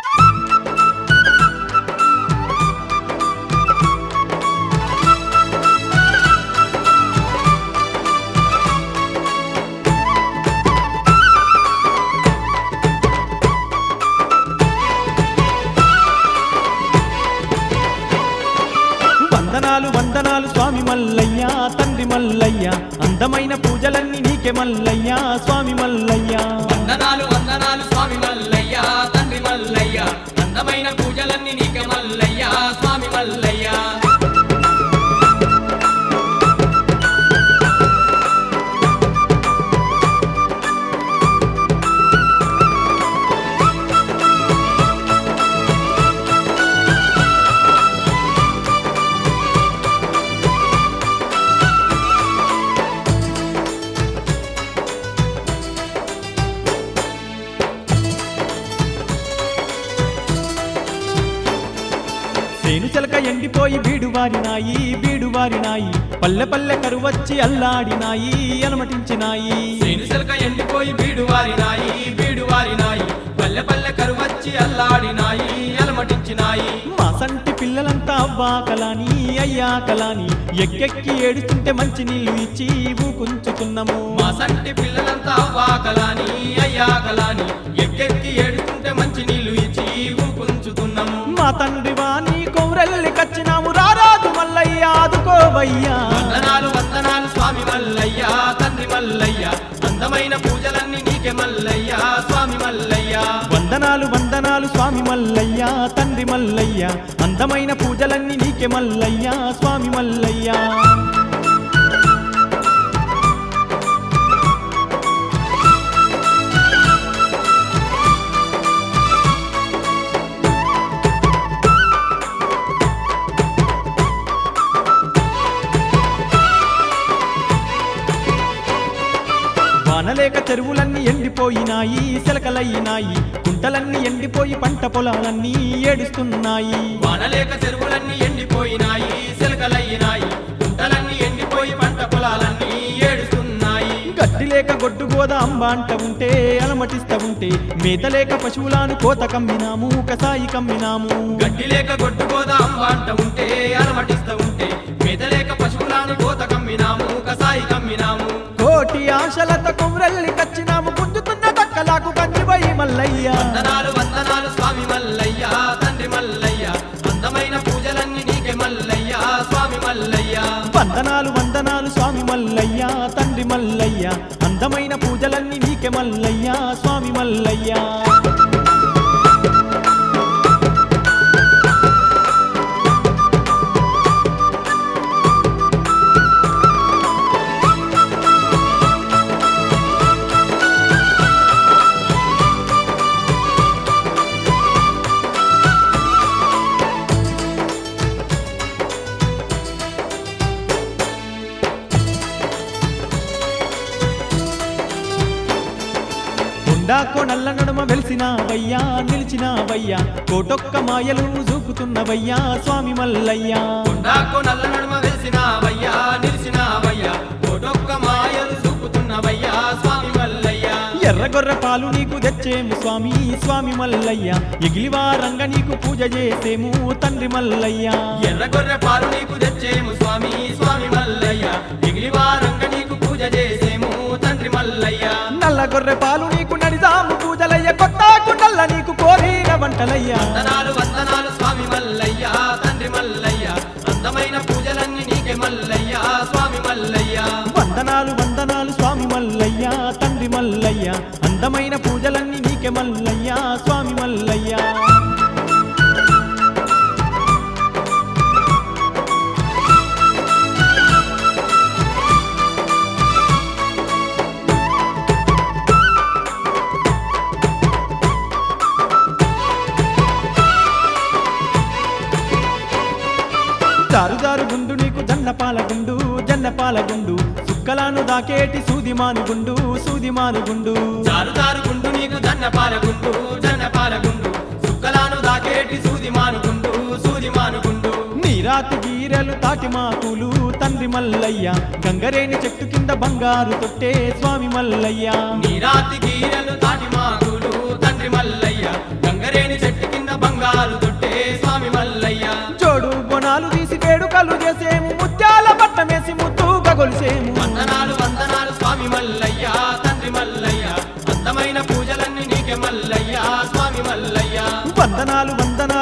వందనాలు వందనాలు స్వామి మల్లయ్య తండ్రి మల్లయ్య అందమైన పూజలన్నీ నీకే మల్లయ్య స్వామి మల్లయ్య వందనాలు వందనాలు స్వామి మల్లయ్య తండ్రి మల్లయ్య అందమైన పూజలన్నీ నీకే మల్లయ్య స్వామి మల్లయ్య సేను చెలక ఎండిపోయి బీడు వారినాయి బీడు వారినాయి పల్లె పల్లె కరువచ్చి అల్లాడినాయి అనుమతించినాయి సేను సెలక ఎండిపోయి బీడు వారినాయి బీడు వారినాయి పల్లె పల్లె కరువచ్చి అల్లాడినాయి అలమటించినాయి మా సంటి పిల్లలంతా అవ్వా కలాని అయ్యా కలాని ఎక్కెక్కి ఏడుస్తుంటే మంచి నీళ్లు ఇచ్చి ఊకుంచుతున్నాము మా సంటి పిల్లలంతా వాకలాని అయ్యా కలాని ఎక్కెక్కి ఏడుతుంటే మంచి నీళ్లు ఇచ్చి ఊపుంచుతున్నాము మా తండ్రి వాణి కౌరల్లి కచ్చినాము రారాజు మల్లయ్య ఆదుకోవయ్యా వందనాలు వందనాలు స్వామి మల్లయ్య తండ్రి మల్లయ్య అందమైన పూజలన్నీ నీకే మల్లయ్య స్వామి మల్లయ్య వందనాలు వందనాలు స్వామి మల్లయ్య తండ్రి మల్లయ్య అందమైన పూజలన్నీ నీకే మల్లయ్య స్వామి మల్లయ్య వానలేక చెరువులన్నీ ఎండిపోయినాయి సెలకలయ్యినాయి కుంటలన్నీ ఎండిపోయి పంట పొలాలన్నీ ఏడుస్తున్నాయి వానలేక చెరువులన్నీ ఎండిపోయినాయి సెలకలయ్యినాయి గుంటలన్నీ ఎండిపోయి పంట పొలాలన్నీ ఏడుస్తున్నాయి గడ్డి లేక గొడ్డు గోద అంబ అంట ఉంటే అలమటిస్తా ఉంటే మేత లేక పశువులాను కోత కమ్మినాము కసాయి కమ్మినాము గడ్డి లేక గొడ్డు గోదాం అంట ఉంటే అలమటిస్తా ఉంటే మెదలేక పశువులాని కోత కమ్మినాము కసాయి కమ్మినాము కోటి ఆశలతో కొమ్రెల్లి కచ్చినాము గుంజుతున్న దక్కలాకు కంచిపోయి మల్లయ్య వందనాలు వందనాలు స్వామి మల్లయ్య తండ్రి మల్లయ్య అందమైన పూజలన్నీ నీకే మల్లయ్య స్వామి మల్లయ్య వందనాలు వందనాలు స్వామి మల్లయ్య తండ్రి మల్లయ్య అందమైన పూజలన్నీ నీకే మల్లయ్య స్వామి మల్లయ్య కొండాకో నల్ల నడుమ వెలిసినావయ్యా నిలిచినావయ్యా కోటొక్క మాయలు చూపుతున్నవయ్యా స్వామి మల్లయ్య కొండాకు నల్ల నడుమ వెలిసినావయ్యా నిలిసినావయ్యా కోటొక్క మాయలు చూపుతున్నవయ్యా స్వామి మల్లయ్య ఎర్రగొర్ర పాలు నీకు తెచ్చేము స్వామి స్వామి మల్లయ్య ఎగిలివారంగ నీకు పూజ చేసేము తండ్రి మల్లయ్య ఎర్ర గొర్రె పాలు నీకు తెచ్చేము స్వామి స్వామి మల్లయ్య ఎగిలివారంగ నీకు పూజ చేసేము తండ్రి మల్లయ్య నల్ల గొర్రె పాలు నీకు నడిదాము పూజలయ్య కొట్టాకు నల్ల నీకు కోరిన వంటలయ్య వందనాలు వందనాలు స్వామి మల్లయ్య తండ్రి మల్లయ్య అందమైన పూజలన్నీ నీకే మల్లయ్య స్వామి మల్లయ్య వందనాలు వందనాలు స్వామి మల్లయ్య తండ్రి మల్లయ్య అందమైన పూజలన్నీ నీకే మల్లయ్య స్వామి మల్లయ్య దారుదారు గుండు నీకు జన్నపాల గుండు జన్నపాల గుండు సుక్కలాను దాకేటి సూదిమాను గుండు సూదిమాను గుండు జారుదారు గుండు నీకు జన్నపాల గుండు జన్నపాల గుండు సుక్కలాను దాకేటి సూది మానుగుండు సూది మానుగుండు నీరాతి గీరెలు తాటి మాకులు తండ్రి మల్లయ్య గంగరేని చెట్టు కింద బంగారు తొట్టే స్వామి మల్లయ్య నీరాతి గీరలు తాటి మాకులు తండ్రి మల్లయ్య గంగరేని చెట్టు కింద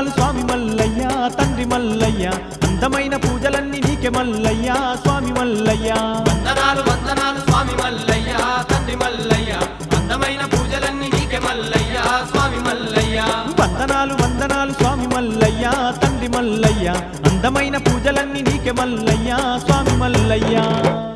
వందనాలు స్వామి మల్లయ్య తండ్రి మల్లయ్య అందమైన పూజలన్నీ నీకే మల్లయ్య స్వామి మల్లయ్య వందనాలు వందనాలు స్వామి మల్లయ్య తండ్రి మల్లయ్య అందమైన పూజలన్నీ నీకే మల్లయ్య స్వామి మల్లయ్య వందనాలు వందనాలు స్వామి మల్లయ్య తండ్రి మల్లయ్య అందమైన పూజలన్నీ నీకే మల్లయ్య స్వామి మల్లయ్య